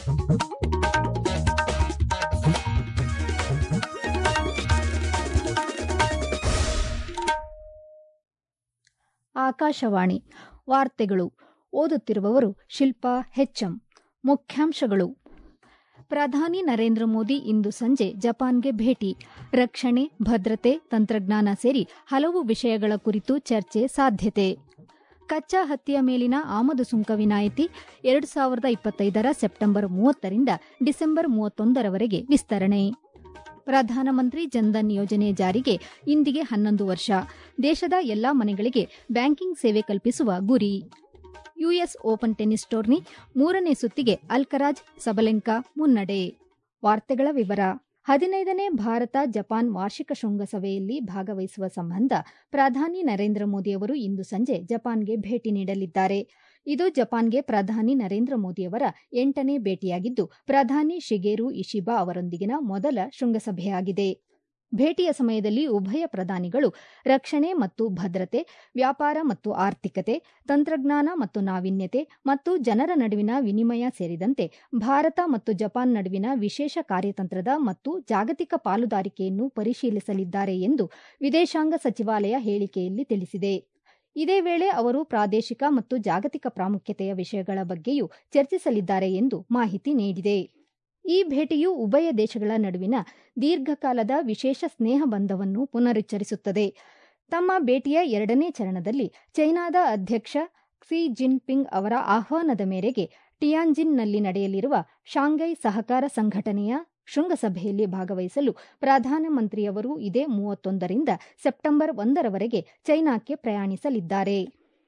ಆಕಾಶವಾಣಿ ವಾರ್ತೆಗಳು ಓದುತ್ತಿರುವವರು ಶಿಲ್ಪಾ ಹೆಚ್ಎಂ ಮುಖ್ಯಾಂಶಗಳು ಪ್ರಧಾನಿ ನರೇಂದ್ರ ಮೋದಿ ಇಂದು ಸಂಜೆ ಜಪಾನ್ಗೆ ಭೇಟಿ ರಕ್ಷಣೆ ಭದ್ರತೆ ತಂತ್ರಜ್ಞಾನ ಸೇರಿ ಹಲವು ವಿಷಯಗಳ ಕುರಿತು ಚರ್ಚೆ ಸಾಧ್ಯತೆ ಕಚ್ಚಾ ಹತ್ತಿಯ ಮೇಲಿನ ಆಮದು ಸುಂಕ ವಿನಾಯಿತಿ ಎರಡು ಸಾವಿರದ ಇಪ್ಪತ್ತೈದರ ಸೆಪ್ಟೆಂಬರ್ ಮೂವತ್ತರಿಂದ ಡಿಸೆಂಬರ್ ಮೂವತ್ತೊಂದರವರೆಗೆ ವಿಸ್ತರಣೆ ಪ್ರಧಾನಮಂತ್ರಿ ಜನ್ಧನ್ ಯೋಜನೆ ಜಾರಿಗೆ ಇಂದಿಗೆ ಹನ್ನೊಂದು ವರ್ಷ ದೇಶದ ಎಲ್ಲಾ ಮನೆಗಳಿಗೆ ಬ್ಯಾಂಕಿಂಗ್ ಸೇವೆ ಕಲ್ಪಿಸುವ ಗುರಿ ಯುಎಸ್ ಓಪನ್ ಟೆನ್ನಿಸ್ ಟೂರ್ನಿ ಮೂರನೇ ಸುತ್ತಿಗೆ ಅಲ್ಕರಾಜ್ ಸಬಲೆಂಕಾ ಮುನ್ನಡೆ ವಾರ್ತೆಗಳ ವಿವರ ಹದಿನೈದನೇ ಭಾರತ ಜಪಾನ್ ವಾರ್ಷಿಕ ಶೃಂಗಸಭೆಯಲ್ಲಿ ಭಾಗವಹಿಸುವ ಸಂಬಂಧ ಪ್ರಧಾನಿ ನರೇಂದ್ರ ಮೋದಿಯವರು ಇಂದು ಸಂಜೆ ಜಪಾನ್ಗೆ ಭೇಟಿ ನೀಡಲಿದ್ದಾರೆ ಇದು ಜಪಾನ್ಗೆ ಪ್ರಧಾನಿ ನರೇಂದ್ರ ಮೋದಿಯವರ ಎಂಟನೇ ಭೇಟಿಯಾಗಿದ್ದು ಪ್ರಧಾನಿ ಶಿಗೇರು ಇಶಿಬಾ ಅವರೊಂದಿಗಿನ ಮೊದಲ ಶೃಂಗಸಭೆಯಾಗಿದೆ ಭೇಟಿಯ ಸಮಯದಲ್ಲಿ ಉಭಯ ಪ್ರಧಾನಿಗಳು ರಕ್ಷಣೆ ಮತ್ತು ಭದ್ರತೆ ವ್ಯಾಪಾರ ಮತ್ತು ಆರ್ಥಿಕತೆ ತಂತ್ರಜ್ಞಾನ ಮತ್ತು ನಾವೀನ್ಯತೆ ಮತ್ತು ಜನರ ನಡುವಿನ ವಿನಿಮಯ ಸೇರಿದಂತೆ ಭಾರತ ಮತ್ತು ಜಪಾನ್ ನಡುವಿನ ವಿಶೇಷ ಕಾರ್ಯತಂತ್ರದ ಮತ್ತು ಜಾಗತಿಕ ಪಾಲುದಾರಿಕೆಯನ್ನು ಪರಿಶೀಲಿಸಲಿದ್ದಾರೆ ಎಂದು ವಿದೇಶಾಂಗ ಸಚಿವಾಲಯ ಹೇಳಿಕೆಯಲ್ಲಿ ತಿಳಿಸಿದೆ ಇದೇ ವೇಳೆ ಅವರು ಪ್ರಾದೇಶಿಕ ಮತ್ತು ಜಾಗತಿಕ ಪ್ರಾಮುಖ್ಯತೆಯ ವಿಷಯಗಳ ಬಗ್ಗೆಯೂ ಚರ್ಚಿಸಲಿದ್ದಾರೆ ಎಂದು ಮಾಹಿತಿ ನೀಡಿದೆ ಈ ಭೇಟಿಯು ಉಭಯ ದೇಶಗಳ ನಡುವಿನ ದೀರ್ಘಕಾಲದ ವಿಶೇಷ ಸ್ನೇಹ ಬಂಧವನ್ನು ಪುನರುಚ್ಚರಿಸುತ್ತದೆ ತಮ್ಮ ಭೇಟಿಯ ಎರಡನೇ ಚರಣದಲ್ಲಿ ಚೈನಾದ ಅಧ್ಯಕ್ಷ ಕ್ಸಿ ಜಿನ್ಪಿಂಗ್ ಅವರ ಆಹ್ವಾನದ ಮೇರೆಗೆ ಟಿಯಾನ್ಜಿನ್ನಲ್ಲಿ ನಡೆಯಲಿರುವ ಶಾಂಘೈ ಸಹಕಾರ ಸಂಘಟನೆಯ ಶೃಂಗಸಭೆಯಲ್ಲಿ ಭಾಗವಹಿಸಲು ಪ್ರಧಾನಮಂತ್ರಿಯವರು ಇದೇ ಮೂವತ್ತೊಂದರಿಂದ ಸೆಪ್ಟೆಂಬರ್ ಒಂದರವರೆಗೆ ಚೈನಾಕ್ಕೆ ಪ್ರಯಾಣಿಸಲಿದ್ದಾರೆ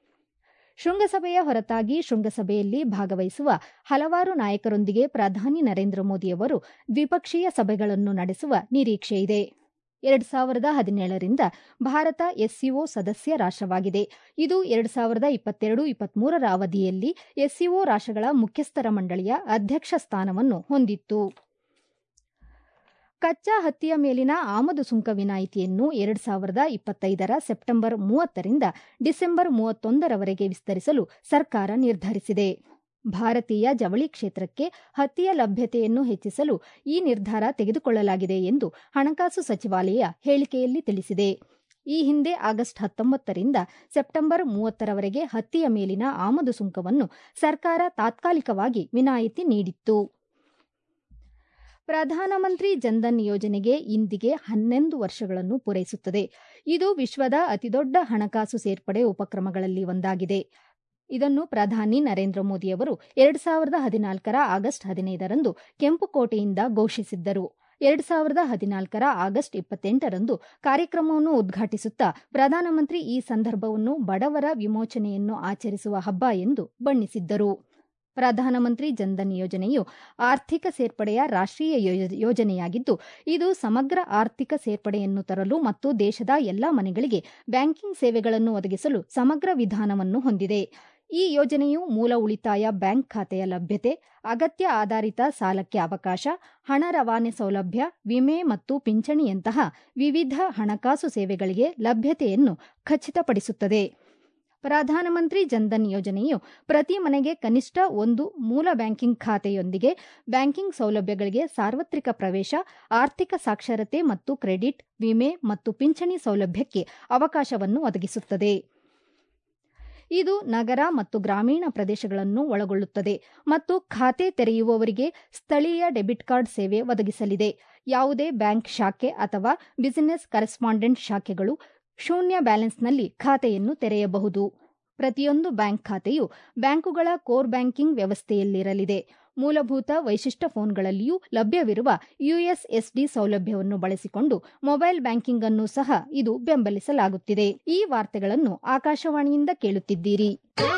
ಶೃಂಗಸಭೆಯ ಹೊರತಾಗಿ ಶೃಂಗಸಭೆಯಲ್ಲಿ ಭಾಗವಹಿಸುವ ಹಲವಾರು ನಾಯಕರೊಂದಿಗೆ ಪ್ರಧಾನಿ ನರೇಂದ್ರ ಮೋದಿಯವರು ದ್ವಿಪಕ್ಷೀಯ ಸಭೆಗಳನ್ನು ನಡೆಸುವ ನಿರೀಕ್ಷೆಯಿದೆ ಎರಡು ಸಾವಿರದ ಹದಿನೇಳರಿಂದ ಭಾರತ ಎಸ್ಸಿಒ ಸದಸ್ಯ ರಾಷ್ಟವಾಗಿದೆ ಇದು ಎರಡು ಸಾವಿರದ ಇಪ್ಪತ್ತೆರಡು ಇಪ್ಪತ್ಮೂರರ ಅವಧಿಯಲ್ಲಿ ಎಸ್ಸಿಒ ರಾಷ್ಟಗಳ ಮುಖ್ಯಸ್ಥರ ಮಂಡಳಿಯ ಅಧ್ಯಕ್ಷ ಸ್ಥಾನವನ್ನು ಹೊಂದಿತ್ತು ಕಚ್ಚಾ ಹತ್ತಿಯ ಮೇಲಿನ ಆಮದು ಸುಂಕ ವಿನಾಯಿತಿಯನ್ನು ಎರಡು ಸಾವಿರದ ಇಪ್ಪತ್ತೈದರ ಸೆಪ್ಟೆಂಬರ್ ಮೂವತ್ತರಿಂದ ಡಿಸೆಂಬರ್ ಮೂವತ್ತೊಂದರವರೆಗೆ ವಿಸ್ತರಿಸಲು ಸರ್ಕಾರ ನಿರ್ಧರಿಸಿದೆ ಭಾರತೀಯ ಜವಳಿ ಕ್ಷೇತ್ರಕ್ಕೆ ಹತ್ತಿಯ ಲಭ್ಯತೆಯನ್ನು ಹೆಚ್ಚಿಸಲು ಈ ನಿರ್ಧಾರ ತೆಗೆದುಕೊಳ್ಳಲಾಗಿದೆ ಎಂದು ಹಣಕಾಸು ಸಚಿವಾಲಯ ಹೇಳಿಕೆಯಲ್ಲಿ ತಿಳಿಸಿದೆ ಈ ಹಿಂದೆ ಆಗಸ್ಟ್ ಹತ್ತೊಂಬತ್ತರಿಂದ ಸೆಪ್ಟೆಂಬರ್ ಮೂವತ್ತರವರೆಗೆ ಹತ್ತಿಯ ಮೇಲಿನ ಆಮದು ಸುಂಕವನ್ನು ಸರ್ಕಾರ ತಾತ್ಕಾಲಿಕವಾಗಿ ವಿನಾಯಿತಿ ನೀಡಿತ್ತು ಪ್ರಧಾನಮಂತ್ರಿ ಜನ್ಧನ್ ಯೋಜನೆಗೆ ಇಂದಿಗೆ ಹನ್ನೊಂದು ವರ್ಷಗಳನ್ನು ಪೂರೈಸುತ್ತದೆ ಇದು ವಿಶ್ವದ ಅತಿದೊಡ್ಡ ಹಣಕಾಸು ಸೇರ್ಪಡೆ ಉಪಕ್ರಮಗಳಲ್ಲಿ ಒಂದಾಗಿದೆ ಇದನ್ನು ಪ್ರಧಾನಿ ನರೇಂದ್ರ ಮೋದಿಯವರು ಎರಡು ಸಾವಿರದ ಹದಿನಾಲ್ಕರ ಆಗಸ್ಟ್ ಹದಿನೈದರಂದು ಕೆಂಪುಕೋಟೆಯಿಂದ ಘೋಷಿಸಿದ್ದರು ಎರಡು ಸಾವಿರದ ಹದಿನಾಲ್ಕರ ಆಗಸ್ಟ್ ಇಪ್ಪತ್ತೆಂಟರಂದು ಕಾರ್ಯಕ್ರಮವನ್ನು ಉದ್ಘಾಟಿಸುತ್ತಾ ಪ್ರಧಾನಮಂತ್ರಿ ಈ ಸಂದರ್ಭವನ್ನು ಬಡವರ ವಿಮೋಚನೆಯನ್ನು ಆಚರಿಸುವ ಹಬ್ಬ ಎಂದು ಬಣ್ಣಿಸಿದ್ದರು ಪ್ರಧಾನಮಂತ್ರಿ ಜನ್ಧನ್ ಯೋಜನೆಯು ಆರ್ಥಿಕ ಸೇರ್ಪಡೆಯ ರಾಷ್ಟೀಯ ಯೋಜನೆಯಾಗಿದ್ದು ಇದು ಸಮಗ್ರ ಆರ್ಥಿಕ ಸೇರ್ಪಡೆಯನ್ನು ತರಲು ಮತ್ತು ದೇಶದ ಎಲ್ಲಾ ಮನೆಗಳಿಗೆ ಬ್ಯಾಂಕಿಂಗ್ ಸೇವೆಗಳನ್ನು ಒದಗಿಸಲು ಸಮಗ್ರ ವಿಧಾನವನ್ನು ಹೊಂದಿದೆ ಈ ಯೋಜನೆಯು ಮೂಲ ಉಳಿತಾಯ ಬ್ಯಾಂಕ್ ಖಾತೆಯ ಲಭ್ಯತೆ ಅಗತ್ಯ ಆಧಾರಿತ ಸಾಲಕ್ಕೆ ಅವಕಾಶ ಹಣ ರವಾನೆ ಸೌಲಭ್ಯ ವಿಮೆ ಮತ್ತು ಪಿಂಚಣಿಯಂತಹ ವಿವಿಧ ಹಣಕಾಸು ಸೇವೆಗಳಿಗೆ ಲಭ್ಯತೆಯನ್ನು ಖಚಿತಪಡಿಸುತ್ತದೆ ಪ್ರಧಾನಮಂತ್ರಿ ಜನ್ಧನ್ ಯೋಜನೆಯು ಪ್ರತಿ ಮನೆಗೆ ಕನಿಷ್ಠ ಒಂದು ಮೂಲ ಬ್ಯಾಂಕಿಂಗ್ ಖಾತೆಯೊಂದಿಗೆ ಬ್ಯಾಂಕಿಂಗ್ ಸೌಲಭ್ಯಗಳಿಗೆ ಸಾರ್ವತ್ರಿಕ ಪ್ರವೇಶ ಆರ್ಥಿಕ ಸಾಕ್ಷರತೆ ಮತ್ತು ಕ್ರೆಡಿಟ್ ವಿಮೆ ಮತ್ತು ಪಿಂಚಣಿ ಸೌಲಭ್ಯಕ್ಕೆ ಅವಕಾಶವನ್ನು ಒದಗಿಸುತ್ತದೆ ಇದು ನಗರ ಮತ್ತು ಗ್ರಾಮೀಣ ಪ್ರದೇಶಗಳನ್ನು ಒಳಗೊಳ್ಳುತ್ತದೆ ಮತ್ತು ಖಾತೆ ತೆರೆಯುವವರಿಗೆ ಸ್ಥಳೀಯ ಡೆಬಿಟ್ ಕಾರ್ಡ್ ಸೇವೆ ಒದಗಿಸಲಿದೆ ಯಾವುದೇ ಬ್ಯಾಂಕ್ ಶಾಖೆ ಅಥವಾ ಬಿಸಿನೆಸ್ ಕರೆಸ್ಪಾಂಡೆಂಟ್ ಶಾಖೆಗಳು ಶೂನ್ಯ ಬ್ಯಾಲೆನ್ಸ್ನಲ್ಲಿ ಖಾತೆಯನ್ನು ತೆರೆಯಬಹುದು ಪ್ರತಿಯೊಂದು ಬ್ಯಾಂಕ್ ಖಾತೆಯು ಬ್ಯಾಂಕುಗಳ ಕೋರ್ ಬ್ಯಾಂಕಿಂಗ್ ವ್ಯವಸ್ಥೆಯಲ್ಲಿರಲಿದೆ ಮೂಲಭೂತ ವೈಶಿಷ್ಟ್ಯ ಫೋನ್ಗಳಲ್ಲಿಯೂ ಲಭ್ಯವಿರುವ ಯುಎಸ್ಎಸ್ಡಿ ಸೌಲಭ್ಯವನ್ನು ಬಳಸಿಕೊಂಡು ಮೊಬೈಲ್ ಬ್ಯಾಂಕಿಂಗ್ ಅನ್ನು ಸಹ ಇದು ಬೆಂಬಲಿಸಲಾಗುತ್ತಿದೆ ಈ ವಾರ್ತೆಗಳನ್ನು ಆಕಾಶವಾಣಿಯಿಂದ ಕೇಳುತ್ತಿದ್ದೀರಿ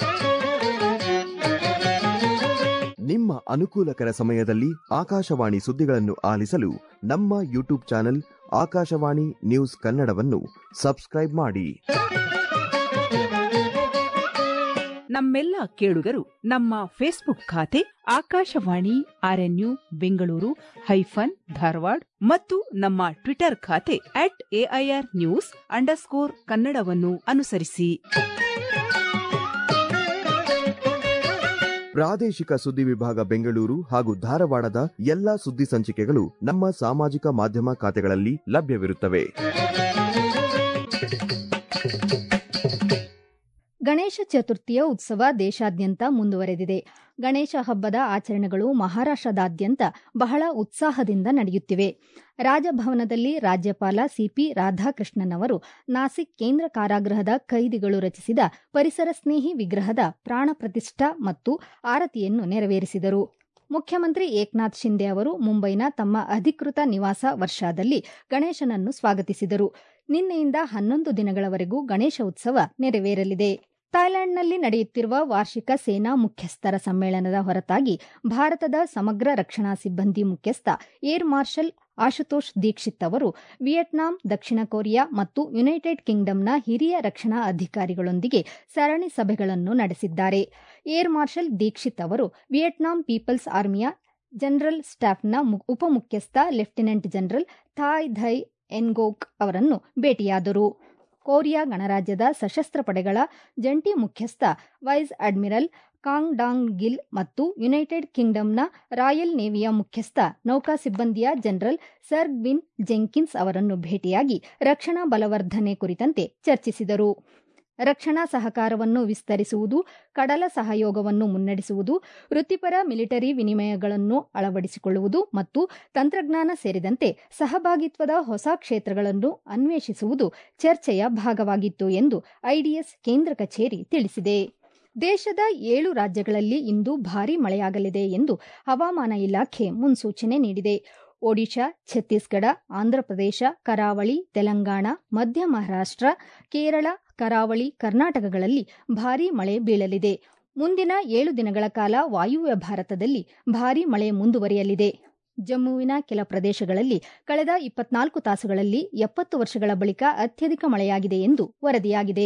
ನಿಮ್ಮ ಅನುಕೂಲಕರ ಸಮಯದಲ್ಲಿ ಆಕಾಶವಾಣಿ ಸುದ್ದಿಗಳನ್ನು ಆಲಿಸಲು ನಮ್ಮ ಯೂಟ್ಯೂಬ್ ಚಾನೆಲ್ ಆಕಾಶವಾಣಿ ನ್ಯೂಸ್ ಕನ್ನಡವನ್ನು ಸಬ್ಸ್ಕ್ರೈಬ್ ಮಾಡಿ ನಮ್ಮೆಲ್ಲ ಕೇಳುಗರು ನಮ್ಮ ಫೇಸ್ಬುಕ್ ಖಾತೆ ಆಕಾಶವಾಣಿ ಆರ್ಎನ್ಯು ಬೆಂಗಳೂರು ಹೈಫನ್ ಧಾರವಾಡ ಮತ್ತು ನಮ್ಮ ಟ್ವಿಟರ್ ಖಾತೆ ಅಟ್ ಎಐಆರ್ ನ್ಯೂಸ್ ಅಂಡರ್ಸ್ಕೋರ್ ಕನ್ನಡವನ್ನು ಅನುಸರಿಸಿ ಪ್ರಾದೇಶಿಕ ಸುದ್ದಿ ವಿಭಾಗ ಬೆಂಗಳೂರು ಹಾಗೂ ಧಾರವಾಡದ ಎಲ್ಲಾ ಸುದ್ದಿ ಸಂಚಿಕೆಗಳು ನಮ್ಮ ಸಾಮಾಜಿಕ ಮಾಧ್ಯಮ ಖಾತೆಗಳಲ್ಲಿ ಲಭ್ಯವಿರುತ್ತವೆ ಗಣೇಶ ಚತುರ್ಥಿಯ ಉತ್ಸವ ದೇಶಾದ್ಯಂತ ಮುಂದುವರೆದಿದೆ ಗಣೇಶ ಹಬ್ಬದ ಆಚರಣೆಗಳು ಮಹಾರಾಷ್ಟದಾದ್ಯಂತ ಬಹಳ ಉತ್ಸಾಹದಿಂದ ನಡೆಯುತ್ತಿವೆ ರಾಜಭವನದಲ್ಲಿ ರಾಜ್ಯಪಾಲ ಸಿಪಿ ರಾಧಾಕೃಷ್ಣನ್ ಅವರು ನಾಸಿಕ್ ಕೇಂದ್ರ ಕಾರಾಗೃಹದ ಕೈದಿಗಳು ರಚಿಸಿದ ಪರಿಸರ ಸ್ನೇಹಿ ವಿಗ್ರಹದ ಪ್ರಾಣ ಪ್ರತಿಷ್ಠಾ ಮತ್ತು ಆರತಿಯನ್ನು ನೆರವೇರಿಸಿದರು ಮುಖ್ಯಮಂತ್ರಿ ಏಕನಾಥ್ ಶಿಂದೆ ಅವರು ಮುಂಬೈನ ತಮ್ಮ ಅಧಿಕೃತ ನಿವಾಸ ವರ್ಷಾದಲ್ಲಿ ಗಣೇಶನನ್ನು ಸ್ವಾಗತಿಸಿದರು ನಿನ್ನೆಯಿಂದ ಹನ್ನೊಂದು ದಿನಗಳವರೆಗೂ ಗಣೇಶ ಉತ್ಸವ ನೆರವೇರಲಿದೆ ಥೈಲ್ಯಾಂಡ್ನಲ್ಲಿ ನಡೆಯುತ್ತಿರುವ ವಾರ್ಷಿಕ ಸೇನಾ ಮುಖ್ಯಸ್ಥರ ಸಮ್ಮೇಳನದ ಹೊರತಾಗಿ ಭಾರತದ ಸಮಗ್ರ ರಕ್ಷಣಾ ಸಿಬ್ಬಂದಿ ಮುಖ್ಯಸ್ಥ ಏರ್ ಮಾರ್ಷಲ್ ಆಶುತೋಷ್ ದೀಕ್ಷಿತ್ ಅವರು ವಿಯೆಟ್ನಾಂ ದಕ್ಷಿಣ ಕೊರಿಯಾ ಮತ್ತು ಯುನೈಟೆಡ್ ಕಿಂಗ್ಡಮ್ನ ಹಿರಿಯ ರಕ್ಷಣಾ ಅಧಿಕಾರಿಗಳೊಂದಿಗೆ ಸರಣಿ ಸಭೆಗಳನ್ನು ನಡೆಸಿದ್ದಾರೆ ಏರ್ ಮಾರ್ಷಲ್ ದೀಕ್ಷಿತ್ ಅವರು ವಿಯೆಟ್ನಾಂ ಪೀಪಲ್ಸ್ ಆರ್ಮಿಯ ಜನರಲ್ ಸ್ಟಾಫ್ನ ಉಪಮುಖ್ಯಸ್ಥ lieutenant general Thai Dai Ngoc ಅವರನ್ನು ಭೇಟಿಯಾದರು ಕೊರಿಯಾ ಗಣರಾಜ್ಯದ ಸಶಸ್ತ್ರ ಪಡೆಗಳ ಜಂಟಿ ಮುಖ್ಯಸ್ಥ vice admiral Kang Dong Gil ಮತ್ತು ಯುನೈಟೆಡ್ ಕಿಂಗ್ಡಮ್ನ ರಾಯಲ್ ನೇವಿಯ ಮುಖ್ಯಸ್ಥ ನೌಕಾ ಸಿಬ್ಬಂದಿಯ ಜನರಲ್ ಸರ್ ಬಿನ್ ಜೆಂಕಿನ್ಸ್ ಅವರನ್ನು ಭೇಟಿಯಾಗಿ ರಕ್ಷಣಾ ಬಲವರ್ಧನೆ ಕುರಿತಂತೆ ಚರ್ಚಿಸಿದರು ರಕ್ಷಣಾ ಸಹಕಾರವನ್ನು ವಿಸ್ತರಿಸುವುದು ಕಡಲ ಸಹಯೋಗವನ್ನು ಮುನ್ನಡೆಸುವುದು ವೃತ್ತಿಪರ ಮಿಲಿಟರಿ ವಿನಿಮಯಗಳನ್ನು ಅಳವಡಿಸಿಕೊಳ್ಳುವುದು ಮತ್ತು ತಂತ್ರಜ್ಞಾನ ಸೇರಿದಂತೆ ಸಹಭಾಗಿತ್ವದ ಹೊಸ ಕ್ಷೇತ್ರಗಳನ್ನು ಅನ್ವೇಷಿಸುವುದು ಚರ್ಚೆಯ ಭಾಗವಾಗಿತ್ತು ಎಂದು ಐಡಿಎಸ್ ಕೇಂದ್ರ ಕಚೇರಿ ತಿಳಿಸಿದೆ ದೇಶದ ಏಳು ರಾಜ್ಯಗಳಲ್ಲಿ ಇಂದು ಭಾರೀ ಮಳೆಯಾಗಲಿದೆ ಎಂದು ಹವಾಮಾನ ಇಲಾಖೆ ಮುನ್ಸೂಚನೆ ನೀಡಿದೆ ಒಡಿಶಾ ಛತ್ತೀಸ್ಗಢ ಆಂಧ್ರಪ್ರದೇಶ ಕರಾವಳಿ ತೆಲಂಗಾಣ ಮಧ್ಯ ಮಹಾರಾಷ್ಟ್ರ ಕೇರಳ ಕರಾವಳಿ ಕರ್ನಾಟಕಗಳಲ್ಲಿ ಭಾರೀ ಮಳೆ ಬೀಳಲಿದೆ ಮುಂದಿನ ಏಳು ದಿನಗಳ ಕಾಲ ವಾಯುವ್ಯ ಭಾರತದಲ್ಲಿ ಭಾರೀ ಮಳೆ ಮುಂದುವರಿಯಲಿದೆ ಜಮ್ಮುವಿನ ಕೆಲ ಪ್ರದೇಶಗಳಲ್ಲಿ ಕಳೆದ ಇಪ್ಪತ್ನಾಲ್ಕು ತಾಸುಗಳಲ್ಲಿ ಎಪ್ಪತ್ತು ವರ್ಷಗಳ ಬಳಿಕ ಅತ್ಯಧಿಕ ಮಳೆಯಾಗಿದೆ ಎಂದು ವರದಿಯಾಗಿದೆ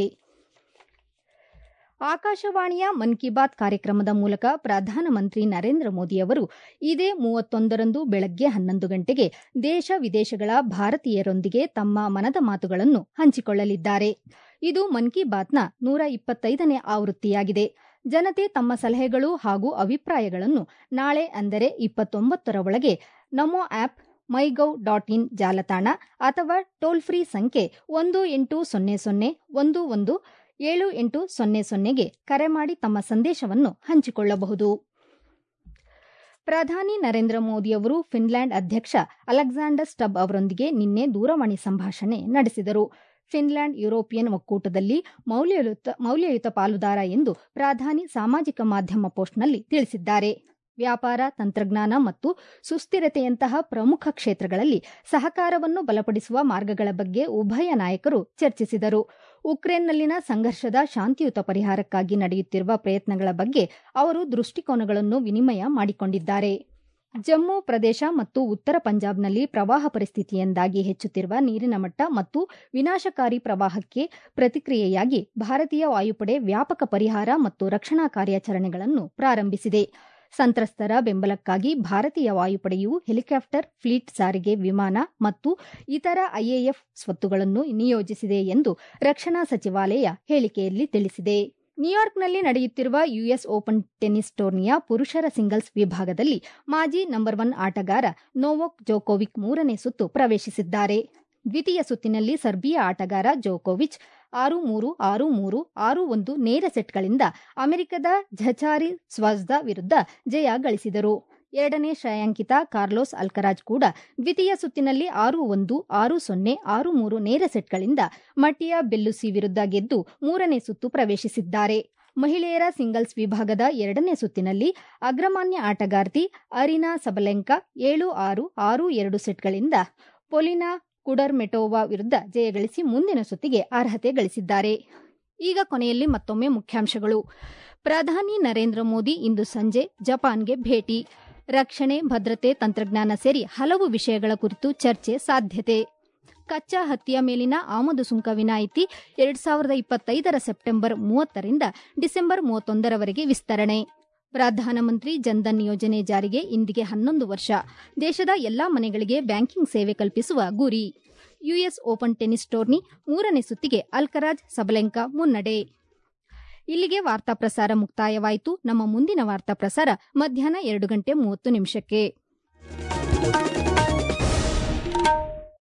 ಆಕಾಶವಾಣಿಯ ಮನ್ ಕಿ ಬಾತ್ ಕಾರ್ಯಕ್ರಮದ ಮೂಲಕ ಪ್ರಧಾನಮಂತ್ರಿ ನರೇಂದ್ರ ಮೋದಿ ಅವರು ಇದೇ ಮೂವತ್ತೊಂದರಂದು ಬೆಳಗ್ಗೆ ಹನ್ನೊಂದು ಗಂಟೆಗೆ ದೇಶ ವಿದೇಶಗಳ ಭಾರತೀಯರೊಂದಿಗೆ ತಮ್ಮ ಮನದ ಮಾತುಗಳನ್ನು ಹಂಚಿಕೊಳ್ಳಲಿದ್ದಾರೆ ಇದು ಮನ್ ಕಿ ಬಾತ್ನ ನೂರ ಇಪ್ಪತ್ತೈದನೇ ಆವೃತ್ತಿಯಾಗಿದೆ ಜನತೆ ತಮ್ಮ ಸಲಹೆಗಳು ಹಾಗೂ ಅಭಿಪ್ರಾಯಗಳನ್ನು ನಾಳೆ ಅಂದರೆ ಇಪ್ಪತ್ತೊಂಬತ್ತರ ಒಳಗೆ ನಮೋ ಆಪ್ ಮೈಗೌ ಡಾಟ್ ಇನ್ ಜಾಲತಾಣ ಅಥವಾ ಟೋಲ್ ಫ್ರೀ ಸಂಖ್ಯೆ ಒಂದು ಎಂಟು ಸೊನ್ನೆ ಸೊನ್ನೆ ಒಂದು ಒಂದು ಏಳು ಎಂಟು ಸೊನ್ನೆ ಸೊನ್ನೆಗೆ ಕರೆ ಮಾಡಿ ತಮ್ಮ ಸಂದೇಶವನ್ನು ಹಂಚಿಕೊಳ್ಳಬಹುದು ಪ್ರಧಾನಿ ನರೇಂದ್ರ ಮೋದಿಯವರು ಫಿನ್ಲ್ಯಾಂಡ್ ಅಧ್ಯಕ್ಷ ಅಲೆಕ್ಸಾಂಡರ್ ಸ್ಟಬ್ ಅವರೊಂದಿಗೆ ನಿನ್ನೆ ದೂರವಾಣಿ ಸಂಭಾಷಣೆ ನಡೆಸಿದರು ಫಿನ್ಲ್ಯಾಂಡ್ ಯುರೋಪಿಯನ್ ಒಕ್ಕೂಟದಲ್ಲಿ ಮೌಲ್ಯಯುತ ಮೌಲ್ಯಯುತ ಪಾಲುದಾರ ಎಂದು ಪ್ರಧಾನಿ ಸಾಮಾಜಿಕ ಮಾಧ್ಯಮ ಪೋಸ್ಟ್ನಲ್ಲಿ ತಿಳಿಸಿದ್ದಾರೆ ವ್ಯಾಪಾರ ತಂತ್ರಜ್ಞಾನ ಮತ್ತು ಸುಸ್ಥಿರತೆಯಂತಹ ಪ್ರಮುಖ ಕ್ಷೇತ್ರಗಳಲ್ಲಿ ಸಹಕಾರವನ್ನು ಬಲಪಡಿಸುವ ಮಾರ್ಗಗಳ ಬಗ್ಗೆ ಉಭಯ ನಾಯಕರು ಚರ್ಚಿಸಿದರು ಉಕ್ರೇನ್ನಲ್ಲಿನ ಸಂಘರ್ಷದ ಶಾಂತಿಯುತ ಪರಿಹಾರಕ್ಕಾಗಿ ನಡೆಯುತ್ತಿರುವ ಪ್ರಯತ್ನಗಳ ಬಗ್ಗೆ ಅವರು ದೃಷ್ಟಿಕೋನಗಳನ್ನು ವಿನಿಮಯ ಮಾಡಿಕೊಂಡಿದ್ದಾರೆ ಜಮ್ಮು ಪ್ರದೇಶ ಮತ್ತು ಉತ್ತರ ಪಂಜಾಬ್ನಲ್ಲಿ ಪ್ರವಾಹ ಪರಿಸ್ಥಿತಿಯಿಂದಾಗಿ ಹೆಚ್ಚುತ್ತಿರುವ ನೀರಿನ ಮಟ್ಟ ಮತ್ತು ವಿನಾಶಕಾರಿ ಪ್ರವಾಹಕ್ಕೆ ಪ್ರತಿಕ್ರಿಯೆಯಾಗಿ ಭಾರತೀಯ ವಾಯುಪಡೆ ವ್ಯಾಪಕ ಪರಿಹಾರ ಮತ್ತು ರಕ್ಷಣಾ ಕಾರ್ಯಾಚರಣೆಗಳನ್ನು ಪ್ರಾರಂಭಿಸಿದೆ ಸಂತ್ರಸ್ತರ ಬೆಂಬಲಕ್ಕಾಗಿ ಭಾರತೀಯ ವಾಯುಪಡೆಯು ಹೆಲಿಕಾಪ್ಟರ್ ಫ್ಲೀಟ್ ಸಾರಿಗೆ ವಿಮಾನ ಮತ್ತು ಇತರ ಐಎಎಫ್ ಸ್ವತ್ತುಗಳನ್ನು ನಿಯೋಜಿಸಿದೆ ಎಂದು ರಕ್ಷಣಾ ಸಚಿವಾಲಯ ಹೇಳಿಕೆಯಲ್ಲಿ ತಿಳಿಸಿದೆ ನ್ಯೂಯಾರ್ಕ್ನಲ್ಲಿ ನಡೆಯುತ್ತಿರುವ ಯುಎಸ್ ಓಪನ್ ಟೆನ್ನಿಸ್ ಟೂರ್ನಿಯ ಪುರುಷರ ಸಿಂಗಲ್ಸ್ ವಿಭಾಗದಲ್ಲಿ ಮಾಜಿ ನಂಬರ್ ಒನ್ ಆಟಗಾರ ನೋವೋಕ್ ಜೋಕೋವಿಕ್ ಮೂರನೇ ಸುತ್ತು ಪ್ರವೇಶಿಸಿದ್ದಾರೆ ದ್ವಿತೀಯ ಸುತ್ತಿನಲ್ಲಿ ಸರ್ಬಿಯಾ ಆಟಗಾರ ಜೋಕೋವಿಚ್ ಆರು ಮೂರು ಆರು ಮೂರು ಆರು ಒಂದು ನೇರ ಸೆಟ್ಗಳಿಂದ ಅಮೆರಿಕದ ಝಚಾರಿ ಸ್ವಾಜ್ದ ವಿರುದ್ಧ ಜಯ ಗಳಿಸಿದರು ಎರಡನೇ ಶ್ರೇಯಾಂಕಿತ ಕಾರ್ಲೋಸ್ ಅಲ್ಕರಾಜ್ ಕೂಡ ದ್ವಿತೀಯ ಸುತ್ತಿನಲ್ಲಿ ಆರು ಒಂದು ಆರು ಸೊನ್ನೆ ಆರು ಮೂರು ನೇರ ಸೆಟ್ಗಳಿಂದ ಮಟ್ಟಿಯಾ ಬೆಲ್ಲುಸಿ ವಿರುದ್ಧ ಗೆದ್ದು ಮೂರನೇ ಸುತ್ತು ಪ್ರವೇಶಿಸಿದ್ದಾರೆ ಮಹಿಳೆಯರ ಸಿಂಗಲ್ಸ್ ವಿಭಾಗದ ಎರಡನೇ ಸುತ್ತಿನಲ್ಲಿ ಅಗ್ರಮಾನ್ಯ ಆಟಗಾರ್ತಿ ಅರಿನಾ ಸಬಲೆಂಕಾ ಏಳು ಆರು ಆರು ಎರಡು ಸೆಟ್ಗಳಿಂದ ಪೊಲಿನಾ ಕುಡರ್ಮೆಟೋವಾ ವಿರುದ್ಧ ಜಯಗಳಿಸಿ ಮುಂದಿನ ಸುತ್ತಿಗೆ ಅರ್ಹತೆ ಗಳಿಸಿದ್ದಾರೆ ಈಗ ಕೊನೆಯಲ್ಲಿ ಮತ್ತೊಮ್ಮೆ ಮುಖ್ಯಾಂಶಗಳು ಪ್ರಧಾನಿ ನರೇಂದ್ರ ಮೋದಿ ಇಂದು ಸಂಜೆ ಜಪಾನ್ಗೆ ಭೇಟಿ ರಕ್ಷಣೆ ಭದ್ರತೆ ತಂತ್ರಜ್ಞಾನ ಸೇರಿ ಹಲವು ವಿಷಯಗಳ ಕುರಿತು ಚರ್ಚೆ ಸಾಧ್ಯತೆ ಕಚ್ಚಾ ಹತ್ತಿಯ ಮೇಲಿನ ಆಮದು ಸುಂಕ ವಿನಾಯಿತಿ ಎರಡ್ ಸಾವಿರದ ಇಪ್ಪತ್ತೈದರ ಸೆಪ್ಟೆಂಬರ್ ಮೂವತ್ತರಿಂದ ಡಿಸೆಂಬರ್ ಮೂವತ್ತೊಂದರವರೆಗೆ ವಿಸ್ತರಣೆ ಪ್ರಧಾನಮಂತ್ರಿ ಜನ್ಧನ್ ಯೋಜನೆ ಜಾರಿಗೆ ಇಂದಿಗೆ ಹನ್ನೊಂದು ವರ್ಷ ದೇಶದ ಎಲ್ಲಾ ಮನೆಗಳಿಗೆ ಬ್ಯಾಂಕಿಂಗ್ ಸೇವೆ ಕಲ್ಪಿಸುವ ಗುರಿ ಯುಎಸ್ ಓಪನ್ ಟೆನ್ನಿಸ್ ಟೂರ್ನಿ ಮೂರನೇ ಸುತ್ತಿಗೆ ಅಲ್ಕರಾಜ್ ಸಬಲೆಂಕಾ ಮುನ್ನಡೆ ಇಲ್ಲಿಗೆ ವಾರ್ತಾ ಪ್ರಸಾರ ಮುಕ್ತಾಯವಾಯಿತು ನಮ್ಮ ಮುಂದಿನ ವಾರ್ತಾ ಪ್ರಸಾರ ಮಧ್ಯಾಹ್ನ ಎರಡು ಗಂಟೆ ಮೂವತ್ತು ನಿಮಿಷಕ್ಕೆ